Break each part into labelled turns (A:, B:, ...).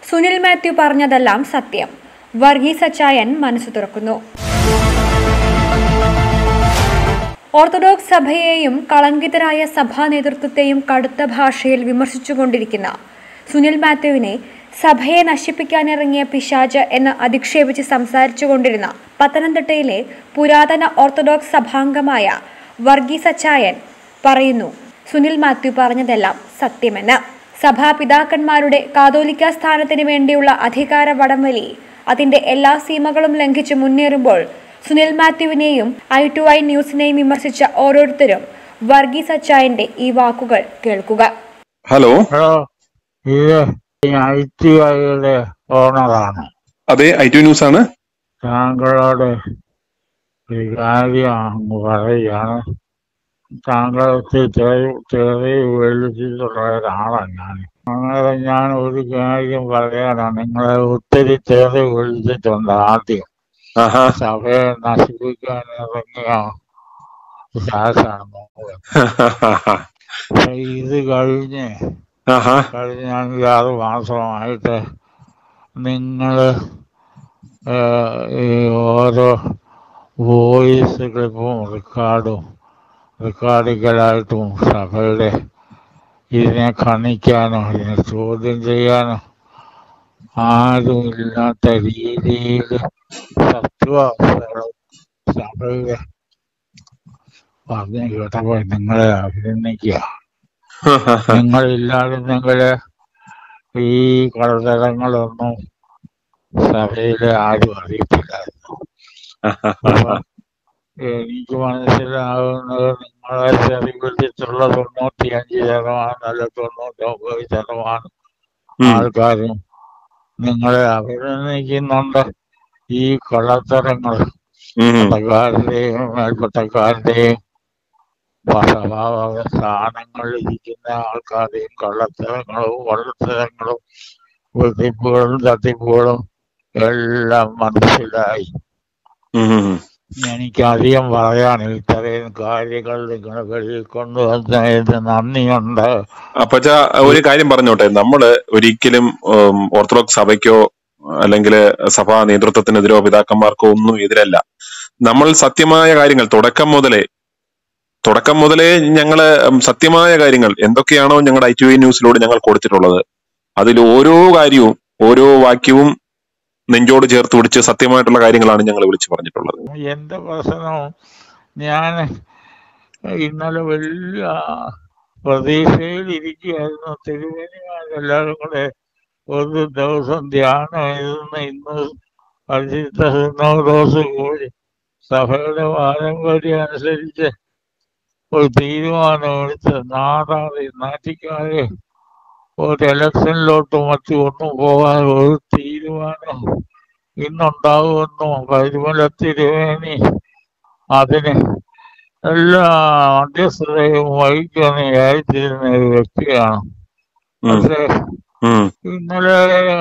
A: സുനിൽ മാത്യു പറഞ്ഞതെല്ലാം സത്യം വർഗീസ് അച്ചായൻ മനസ്സു തുറക്കുന്നു ഓർത്തഡോക്സ് സഭയെയും കളങ്കിതരായ സഭാ നേതൃത്വത്തെയും കടുത്ത ഭാഷയിൽ വിമർശിച്ചുകൊണ്ടിരിക്കുന്ന സുനിൽ മാത്യുവിനെ സഭയെ നശിപ്പിക്കാനിറങ്ങിയ പിശാജ് എന്ന് അധിക്ഷേപിച്ച് സംസാരിച്ചുകൊണ്ടിരുന്ന പത്തനംതിട്ടയിലെ പുരാതന ഓർത്തഡോക്സ് സഭാംഗമായ വർഗീസ് അച്ചായൻ പറയുന്നു സുനിൽ മാത്യു പറഞ്ഞതെല്ലാം സത്യമെന്ന് സഭാപിതാക്കന്മാരുടെ കാതോലിക്ക സ്ഥാനത്തിന് വേണ്ടിയുള്ള അധികാര വടംവലി അതിന്റെ എല്ലാ സീമകളും ലംഘിച്ച് മുന്നേറുമ്പോൾ സുനിൽ മാത്യുവിനെയും ഐ ടു ഐ ന്യൂസിനെയും വിമർശിച്ച ഓരോരുത്തരും വർഗീസ് അച്ചായന്റെ ഈ വാക്കുകൾ കേൾക്കുക
B: ഹലോ
C: ഹലോ ഇത് ഐ ടി ഐയുടെ ഓണറാണ്
B: അതെ ഐ ടു ന്യൂസ് ആണ്
C: താങ്കളോട് ഒരു കാര്യം അങ്ങ് പറയുകയാണ് താങ്കൾ തെറി തെറി വിളിച്ചിട്ടുള്ള ഒരാളാണ് ഞാൻ അങ്ങനെ ഞാൻ ഒരു കാര്യം പറയാനാണ് നിങ്ങളെ ഒത്തിരി തെറി വിളിച്ചിട്ടുണ്ട് ആദ്യം
B: ആഹാ
C: സഭയെ നശിപ്പിക്കാൻ ഇറങ്ങിയ ശാസാണ് നോക്കുക പക്ഷെ ഇത് കഴിഞ്ഞ്
B: ആഹാ
C: കഴിഞ്ഞ അഞ്ചാറ് മാസമായിട്ട് നിങ്ങൾ ഈ ഓരോ വോയിസ് ക്ലിപ്പും റെക്കോർഡും റെക്കോർഡിക്കലായിട്ടും സഭയുടെ ഇതിനെ ഖണിക്കാനോ ഇതിനെ ചോദ്യം ചെയ്യാനോ ആരുമില്ലാത്ത രീതിയിൽ സത്വാവസ്ഥകളും സഭയുടെ പറഞ്ഞു കേട്ടപ്പോൾ നിങ്ങളെ അഭിനന്ദിക്കുക നിങ്ങളില്ലായിരുന്നെങ്കിൽ ഈ കളതരങ്ങളൊന്നും സഭയിലെ ആരും അറിയത്തില്ലായിരുന്നു അപ്പൊ എനിക്ക് മനസ്സിലാകുന്നത് നിങ്ങളെ ചെറിവിളിച്ചിട്ടുള്ള തൊണ്ണൂറ്റിയഞ്ച് ശതമാനം അല്ല തൊണ്ണൂറ്റൊമ്പത് ശതമാനം
B: ഉം.
C: ആൾക്കാരും നിങ്ങളെ അഭിനന്ദിക്കുന്നുണ്ട് ഈ കള്ളത്തരങ്ങൾ
B: ഉം.
C: പട്ടക്കാരുടെയും മേൽപ്പട്ടക്കാരുടെയും സഭാവക സ്ഥാനങ്ങളിൽ ഇരിക്കുന്ന ആൾക്കാരെയും കള്ളത്തരങ്ങളും വള്ളത്തരങ്ങളും വെട്ടിപ്പുകളും തട്ടിപ്പുകളും എല്ലാം മനസ്സിലായി
B: ഉം.
C: എനിക്കധികം പറയാനില്ല ഇത്രയും കാര്യങ്ങൾ നിങ്ങളുടെ വെളിയിൽ കൊണ്ടുവന്നതിന് നന്ദിയുണ്ട്
B: അപ്പച്ച ഒരു കാര്യം പറഞ്ഞോട്ടെ നമ്മള് ഒരിക്കലും ഉം, ഓർത്തഡോക്സ് സഭയ്ക്കോ അല്ലെങ്കിൽ സഭാ നേതൃത്വത്തിനെതിരോ പിതാക്കന്മാർക്കോ ഒന്നും എതിരല്ല നമ്മൾ സത്യമായ കാര്യങ്ങൾ തുടക്കം മുതലേ തുടക്കം മുതലേ ഞങ്ങള് ഉം, സത്യമായ കാര്യങ്ങൾ എന്തൊക്കെയാണോ ഞങ്ങളുടെ ഐ ടി ന്യൂസിലൂടെ ഞങ്ങൾ കൊടുത്തിട്ടുള്ളത് അതിൽ ഓരോ കാര്യവും ഓരോ വാക്യവും നെഞ്ചോട് ചേർത്ത് പിടിച്ച് സത്യമായിട്ടുള്ള കാര്യങ്ങളാണ് ഞങ്ങൾ വിളിച്ചു പറഞ്ഞിട്ടുള്ളത്
C: എന്റെ പ്രശ്നം ഞാൻ ഇന്നലെ വലിയ പ്രതീക്ഷയിൽ ഇരിക്കുകയായിരുന്നു തിരുവേനിമാരെല്ലാവരും കൂടെ ഒരു ദിവസം ധ്യാനം എഴുതുന്ന ഇന്ന് പരിശുദ്ധ ദിവസം കൂടി സഭയുടെ പാരമ്പര്യം അനുസരിച്ച് ഒരു തീരുമാനം എടുത്ത് നാടാതെ നാട്ടിക്കാരെ ഒരു ഇലക്ഷനിലോട്ട് മറ്റു ഒന്നും പോകാൻ ഒരു തീരുമാനം ഇന്നുണ്ടാകുമെന്നും പരിമല തിരുവേനി അതിന് എല്ലാ മധ്യസ്ഥതയും വഹിക്കുമെന്ന് വിചാരിച്ചിരുന്ന ഒരു വ്യക്തിയാണ്
B: ഉം,
C: പക്ഷേ
B: ഉം,
C: ഇന്നലെ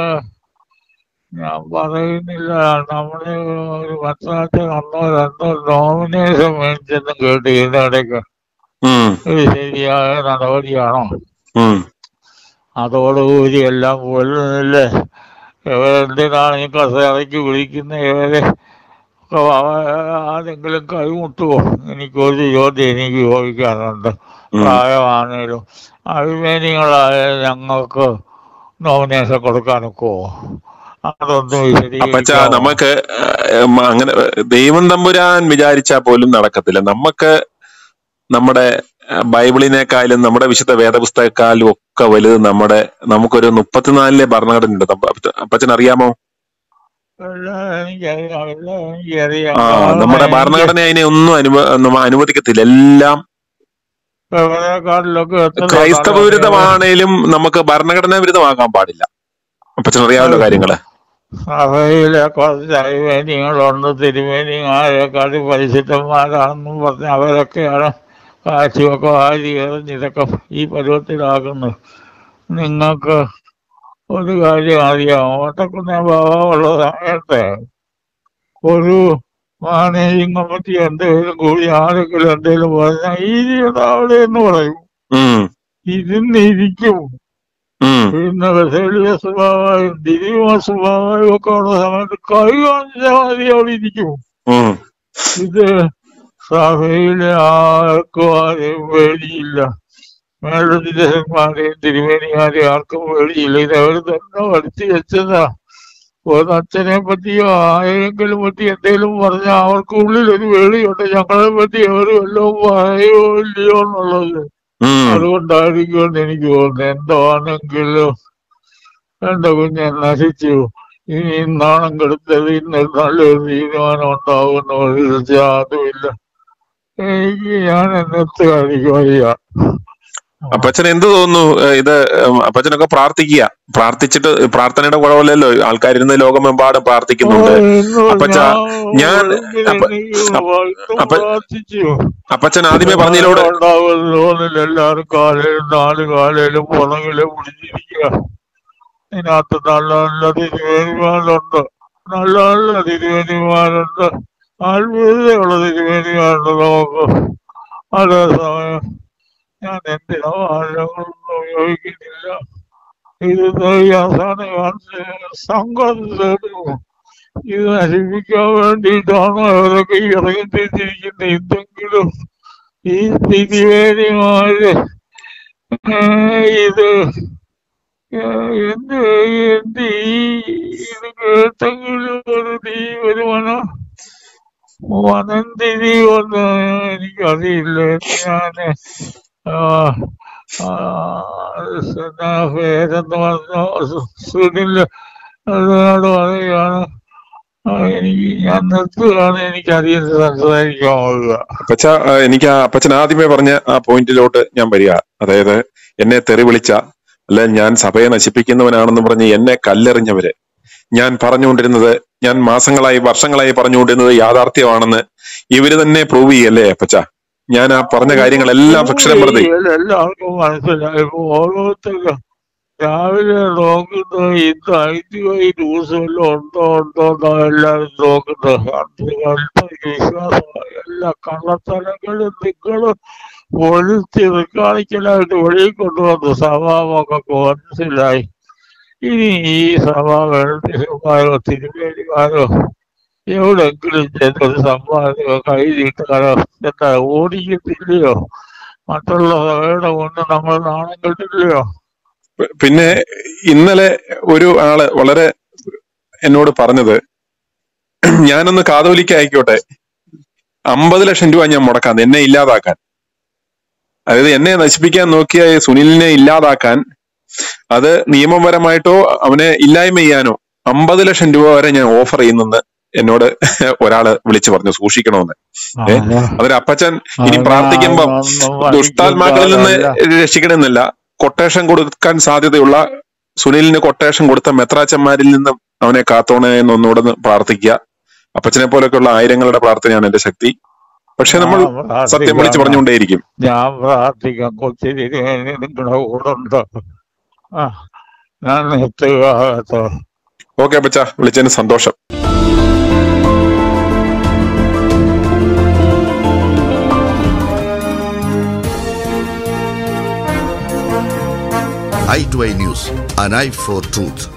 C: ഞാൻ പറയുന്നില്ല നമ്മള് ഒരു പത്താമത്തെ ഒന്നോ രണ്ടോ നോമിനേഷൻ മേടിച്ചെന്ന് കേട്ട് ഇതിനിടയ്ക്ക്
B: ഉം,
C: ഇത് ശരിയായ നടപടിയാണോ
B: ഉം.
C: അതോടുകൂടി എല്ലാം കൊല്ലുന്നില്ലേ ഇവരെന്തിനാണ് ഈ കസേറയ്ക്ക് വിളിക്കുന്ന ഇവരെ ഒക്കെ അവ- ആരെങ്കിലും കൈമുട്ടുമോ എനിക്കൊരു ചോദ്യം എനിക്ക് ചോദിക്കാനുണ്ട്
B: ഉം.
C: പ്രായമാണേലും അഭിമാനികളായ ഞങ്ങൾക്ക് നോമിനേഷൻ കൊടുക്കാനൊക്കെ അതൊന്നും
B: അപ്പച്ച
C: വിശദീകരിക്കാമോ
B: നമുക്ക് ഏഹ്, മ- അങ്ങനെ ദൈവം തമ്പുരാൻ വിചാരിച്ചാൽ പോലും നടക്കത്തില്ല നമുക്ക് നമ്മുടെ ഏഹ്, ബൈബിളിനേക്കാളും നമ്മുടെ വിശുദ്ധ വേദപുസ്തകക്കാലും ഒക്കെ വലുത് നമ്മുടെ നമുക്കൊരു മുപ്പത്തിനാലിലെ ഭരണഘടന ഉണ്ട് അപ്പ- അപ്പച്ചൻ അറിയാമോ
C: എല്ലാം എനിക്കറിയാം എല്ലാം എനിക്കറിയാം
B: ആ
C: കാരണം
B: നമ്മുടെ
C: എനിക്ക്
B: ഭരണഘടന അതിനെ ഒന്നും അനുവ നമ്മ അനുവദിക്കത്തില്ല എല്ലാം
C: ഇവരെക്കാട്ടിലൊക്കെ എത്ര
B: ക്രൈസ്തവ
C: നല്ല
B: വിരുദ്ധമാണേലും നമുക്ക് ഭരണഘടനാ വിരുദ്ധമാകാൻ പാടില്ല അപ്പച്ചൻ അറിയാമല്ലോ കാര്യങ്ങള്
C: സഭയിലെ കുറച്ച് അഭിമേനികളുണ്ട് തിരുമേനിമാരെക്കാട്ടി പരിശുദ്ധന്മാരാണെന്നും പറഞ്ഞ് അവരൊക്കെയാണ് കാശുമൊക്കെ വാരി എറിഞ്ഞ് ഇതൊക്കെ ഈ പരുവത്തിലാക്കുന്നത് നിങ്ങൾക്ക് ഒരു കാര്യം അറിയാം ഓട്ടക്കുന്ന ഭാവമുള്ള സമയത്ത് ഒരു മാനേജിങ് കമ്മിറ്റി എന്തെങ്കിലും കൂടി ആരെങ്കിലും എന്തെങ്കിലും പറഞ്ഞാൽ ഈ അവിടെ എന്ന് പറയും
B: ഉം
C: ഇരുന്നിരിക്കും
B: ഉം,
C: പിന്നെ വെസേലിയ സ്വഭാവമായും ദിലീപ സ്വഭാവമായും ഒക്കെ ഉള്ള സമയത്ത് കൈ കാണിച്ചാൽ മതി അവിടെ ഇരിക്കും
B: ഉം.
C: ഇത് സഭയിലെ ആർക്കും ആരെയും പേടിയില്ല മേളതിരന്മാരെയും തിരുമേനിമാരെയും ആർക്കും പേടിയില്ല ഇത് അവർ തന്നെ വരുത്തി വെച്ചതാ ഒരു അച്ഛനെ പറ്റിയോ ആരെങ്കിലും പറ്റി എന്തെങ്കിലും പറഞ്ഞാൽ അവർക്കുള്ളിൽ ഒരു പേടിയുണ്ട് ഞങ്ങളെ പറ്റി അവർ വല്ലതും പറയോ ഇല്ലയോ എന്നുള്ളത്
B: ഉം.
C: അതുകൊണ്ടായിരിക്കും എന്ന് എനിക്ക് തോന്നുന്നത് എന്താണെങ്കിലും എന്റെ കുഞ്ഞെ നശിച്ചു ഇനി നാണം കെടുത്തത് ഇന്ന് നല്ലൊരു തീരുമാനം ഉണ്ടാകുന്ന ഒരു യാതുമില്ല എനിക്ക് ഞാൻ എന്നത്തെ കാണിക്കും വയ്യ
B: അപ്പച്ചൻ എന്ത് തോന്നുന്നു ഏ, ഇത് ഉം, അപ്പച്ചനൊക്കെ പ്രാർത്ഥിക്കുക പ്രാർത്ഥിച്ചിട്ട് പ്രാർത്ഥനയുടെ കുഴപ്പമില്ലല്ലോ ആൾക്കാരിരുന്ന് ലോകമെമ്പാടും പ്രാർത്ഥിക്കുന്നുണ്ട് അപ്പച്ചാ, ഞാൻ- അപ്പ- അപ്പ-
C: പ്രാർത്ഥിച്ചു
B: അപ്പച്ചൻ ആദ്യമേ പറഞ്ഞതിലൂടെ
C: ഉണ്ടാവുന്ന എല്ലാവരും കാലയിലും നാല് കാലയിലും പുറകിലും പിടിച്ചിരിക്കുക ഇതിനകത്ത് നല്ല നല്ല തിരുവേദിമാരുണ്ട് നല്ല നല്ല തിരുവേദിമാരുണ്ട് അത്ഭുതമുള്ള തിരുവേദിമാരുണ്ട് നമുക്ക് അതേസമയം ഞാൻ എന്തിനോ ആഴങ്ങളൊന്നും ഉപയോഗിക്കുന്നില്ല ഇത് ഈ അവസാനം സംഘത്തിലും ഇത് നശിപ്പിക്കാൻ വേണ്ടിയിട്ടാണ് അവരൊക്കെ ഇറങ്ങി തിരിച്ചിരിക്കുന്നത് എന്തെങ്കിലും ഈ തിരുവേദിമാര് ഇത് ഏഹ് എന്ത് എന്ത് ഈ ഇത് കേട്ടെങ്കിലും ഒരു തീ വരുമനോ വനന്തിരി ഒന്ന് എനിക്കറിയില്ല ഞാന് ആ, ആ, എന്നാ പേരെന്ന് പറഞ്ഞു സുനിൽ അതിനോട് പറയുകയാണ് ആ, എനിക്ക് ഞാൻ നിർത്തുകയാണ് എനിക്കറിയാൻ സംസാരിക്കാൻ പോവുക
B: അപ്പച്ച ആ, എനിക്ക് ആ അപ്പച്ചൻ ആദ്യമേ പറഞ്ഞ ആ പോയിന്റിലോട്ട് ഞാൻ വരിക അതായത് എന്നെ തെറി വിളിച്ച അല്ലെ ഞാൻ സഭയെ നശിപ്പിക്കുന്നവനാണെന്ന് പറഞ്ഞ് എന്നെ കല്ലെറിഞ്ഞവര് ഞാൻ പറഞ്ഞുകൊണ്ടിരുന്നത് ഞാൻ മാസങ്ങളായി വർഷങ്ങളായി പറഞ്ഞുകൊണ്ടിരുന്നത് യാഥാർത്ഥ്യമാണെന്ന് ഇവര് തന്നെ പ്രൂവ് ചെയ്യല്ലേ അപ്പച്ച ഞാൻ ആ പറഞ്ഞ കാര്യങ്ങളെല്ലാം അക്ഷരം പ്രതി
C: ഇതിൽ എല്ലാവർക്കും മനസ്സിലായി ഇപ്പൊ ഓരോരുത്തർക്കും രാവിലെ നോക്കുന്ന ഇന്ന് ഐ ടി ഐ ന്യൂസ് വല്ലതും ഉണ്ടോ ഉണ്ടോ എന്നോ എല്ലാവരും നോക്കുന്നത് അത് അല്പം വിശ്വാസമായി എല്ലാ കള്ളത്തരങ്ങളും നിങ്ങളും പൊളിച്ച് കാണിക്കലായിട്ട് വെളിയിൽ കൊണ്ടുവന്നു സഭാമൊക്കെ മനസ്സിലായി ഇനി ഈ സഭാ വെള്ളത്തിമാരോ തിരുമേനിമാരോ എവിടെങ്കിലും ചെന്നൊരു സമ്മാനമോ കൈ നീട്ടാനോ എന്താ ഓടിക്കത്തില്ലയോ മറ്റുള്ള സഭയുടെ മുന്നിൽ നമ്മൾ നാണം കെട്ടില്ലയോ
B: പിന്നെ ഇന്നലെ ഒരു ആള് വളരെ എന്നോട് പറഞ്ഞത് ഞാനൊന്ന് കാതോലിക്ക ആയിക്കോട്ടെ അമ്പത് ലക്ഷം രൂപ ഞാൻ മുടക്കാം എന്നെ ഇല്ലാതാക്കാൻ അതായത് എന്നെ നശിപ്പിക്കാൻ നോക്കിയ ഈ സുനിലിനെ ഇല്ലാതാക്കാൻ അത് നിയമപരമായിട്ടോ അവനെ ഇല്ലായ്മ ചെയ്യാനോ അമ്പത് ലക്ഷം രൂപ വരെ ഞാൻ ഓഫർ ചെയ്യുന്നെന്ന് എന്നോട് ഒരാള് വിളിച്ചു പറഞ്ഞു സൂക്ഷിക്കണമെന്ന് ഏ? അതൊരു അപ്പച്ചൻ ഇനി പ്രാർത്ഥിക്കുമ്പം ദുഷ്ടാത്മാക്കളിൽ നിന്ന് രക്ഷിക്കണമെന്നില്ല കൊട്ടേഷൻ കൊടുക്കാൻ സാധ്യതയുള്ള സുനിലിന് കൊട്ടേഷൻ കൊടുത്ത മെത്രാച്ചന്മാരിൽ നിന്നും അവനെ കാത്തോണേ എന്ന് ഒന്നുകൂടെ ഒന്ന് പ്രാർത്ഥിക്കുക അപ്പച്ചനെ പോലൊക്കെയുള്ള ആയിരങ്ങളുടെ പ്രാർത്ഥനയാണ് എന്റെ ശക്തി പക്ഷെ നമ്മൾ സത്യം വിളിച്ചു പറഞ്ഞുകൊണ്ടേയിരിക്കും
C: ഞാൻ പ്രാർത്ഥിക്കാം കൊച്ചിരി നിങ്ങളുടെ കൂടെ ഉണ്ട് ആ ഞാൻ നിർത്തുക കേട്ടോ
B: ഓക്കെ അപ്പച്ച വിളിച്ചതിന് സന്തോഷം
D: i2i News, an eye for truth.